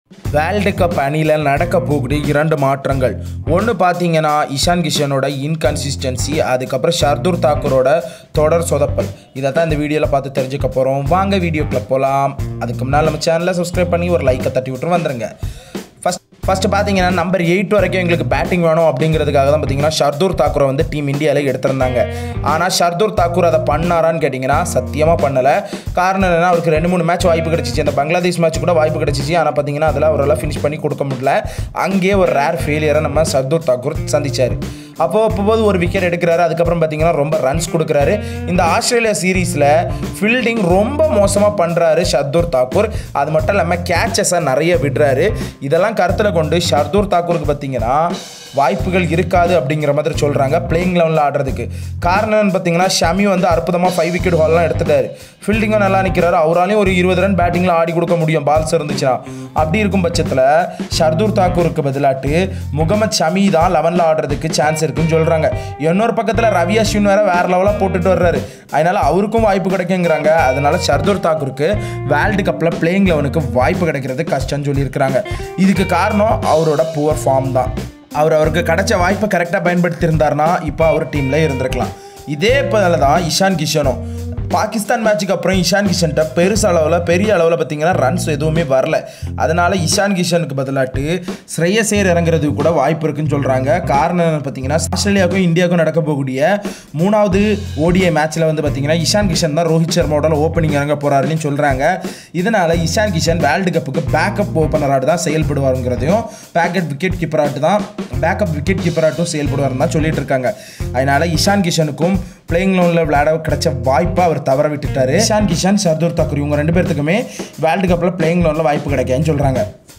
world cup அணியில் நடக்க போகக்கூடிய இரண்டு மாற்றங்கள் ஒன்று பார்த்தீங்கன்னா இஷான் கிஷனோட இன்கன்சிஸ்டன்சி அதுக்கப்புறம் ஷர்தூர் தாக்கூரோட தொடர் சொதப்பல் இதை தான் இந்த வீடியோவில் பார்த்து தெரிஞ்சுக்க போகிறோம் வாங்க வீடியோக்குள்ள போகலாம் அதுக்கு முன்னால் நம்ம சேனலை சப்ஸ்கிரைப் பண்ணி ஒரு லைக்கை தட்டி விட்டு வந்துருங்க ஃபஸ்ட் ஃபஸ்ட்டு பார்த்தீங்கன்னா நம்பர் எயிட் வரைக்கும் எங்களுக்கு பேட்டிங் வேணும் அப்படிங்கிறதுக்காக தான் பார்த்தீங்கன்னா ஷர்தூர் தாக்கூரை வந்து டீம் இந்தியாவில் எடுத்திருந்தாங்க ஆனால் ஷர்தூர் தாக்கூர் அதை பண்ணாரான்னு கேட்டிங்கன்னா சத்தியமாக பண்ணலை காரணம் என்னன்னா அவருக்கு ரெண்டு மூணு மேட்ச் வாய்ப்பு கிடச்சிச்சு அந்த பங்களாதேஷ் மேட்ச் கூட வாய்ப்பு கிடச்சிச்சு ஆனால் பார்த்தீங்கன்னா அதில் அவரால் ஃபினிஷ் பண்ணி கொடுக்க முடியல அங்கேயே ஒரு ரேர் ஃபெயிலியரை நம்ம ஷர்தூர் தாக்கூர் சந்திச்சார் அப்போது அப்போது ஒரு விக்கெட் எடுக்கிறாரு அதுக்கப்புறம் பார்த்தீங்கன்னா ரொம்ப ரன்ஸ் கொடுக்குறாரு இந்த ஆஸ்திரேலியா சீரீஸில் ஃபீல்டிங் ரொம்ப மோசமாக பண்ணுறாரு ஷர்தூர் தாக்கூர் அது மட்டும் இல்லாமல் கேச்சஸை நிறைய விடுறாரு இதெல்லாம் கருத்தில் கொண்டு ஷர்தூர் தாக்கூருக்கு பார்த்தீங்கன்னா வாய்ப்புகள் இருக்காது அப்படிங்கிற மாதிரி சொல்கிறாங்க பிளேயிங் லெவலில் ஆடுறதுக்கு காரணம் என்னன்னு பார்த்தீங்கன்னா ஷமி வந்து அற்புதமாக ஃபைவ் விக்கெட் ஹால்லாம் எடுத்துட்டாரு ஃபீல்டிங்கும் நல்லா நிற்கிறாரு அவராலையும் ஒரு இருபது ரன் பேட்டிங்கில் ஆடி கொடுக்க முடியும் பால்ஸ் இருந்துச்சுன்னா அப்படி இருக்கும் பட்சத்தில் ஷர்தூர் தாக்கூருக்கு பதிலாட்டு முகமது ஷமி தான் லெவனில் ஆடுறதுக்கு சான்ஸ் இருக்குன்னு சொல்கிறாங்க இன்னொரு பக்கத்தில் ரவி அஸ்வின் வேற வேற லெவலாக போட்டுட்டு வர்றாரு அதனால அவருக்கும் வாய்ப்பு கிடைக்குங்கிறாங்க அதனால ஷர்தூர் தாக்கூருக்கு வேர்ல்டு கப்பில் பிளேயிங் லெவனுக்கு வாய்ப்பு கிடைக்கிறது கஷ்டம்னு சொல்லியிருக்கிறாங்க இதுக்கு காரணம் அவரோட புவர் ஃபார்ம் தான் அவர் அவருக்கு கிடைச்ச வாய்ப்பை கரெக்டாக பயன்படுத்தியிருந்தார்னா இப்போ அவர் டீமில் இருந்திருக்கலாம் இதே போல தான் இஷான் கிஷனும் பாகிஸ்தான் மேட்ச்சுக்கு அப்புறம் இஷான் கிஷன்ட்ட பெருசு அளவில் பெரிய அளவில் பார்த்தீங்கன்னா ரன்ஸ் எதுவுமே வரல அதனால இஷான் கிஷனுக்கு பதிலாட்டு ஸ்ரேயசேர் இறங்குறதுக்கு கூட வாய்ப்பு இருக்குன்னு சொல்கிறாங்க காரணம் என்னன்னு பார்த்தீங்கன்னா ஆஸ்திரேலியாவுக்கும் இந்தியாவுக்கும் நடக்க போகக்கூடிய மூணாவது ஓடிஐ மேட்ச்சில் வந்து பார்த்தீங்கன்னா இஷான் கிஷன் தான் ரோஹித் சர்மாவோட ஓப்பனிங் இறங்க போகிறாருன்னு சொல்கிறாங்க இதனால் இஷான் கிஷன் வேர்ல்டு கப்புக்கு பேக்கப் ஓப்பனராட்டு தான் செயல்படுவாருங்கிறதையும் பேக்கெட் விக்கெட் கீப்பராட்டு தான் பேக்கப் விக்கெட் கீப்பராட்டும் செயல்படுவார்னு தான் சொல்லிட்டு இருக்காங்க அதனால இஷான் கிஷனுக்கும் பிளேயிங் லோனில் விளையாட கிடைச்ச வாய்ப்பை அவர் தவற விட்டுட்டாரு இஷான் கிஷன் சர்தூர் தாக்கூர் இவங்க ரெண்டு பேர்த்துக்குமே வேர்ல்டு கப்பில் பிளேயிங் லோனில் வாய்ப்பு கிடைக்குன்னு சொல்கிறாங்க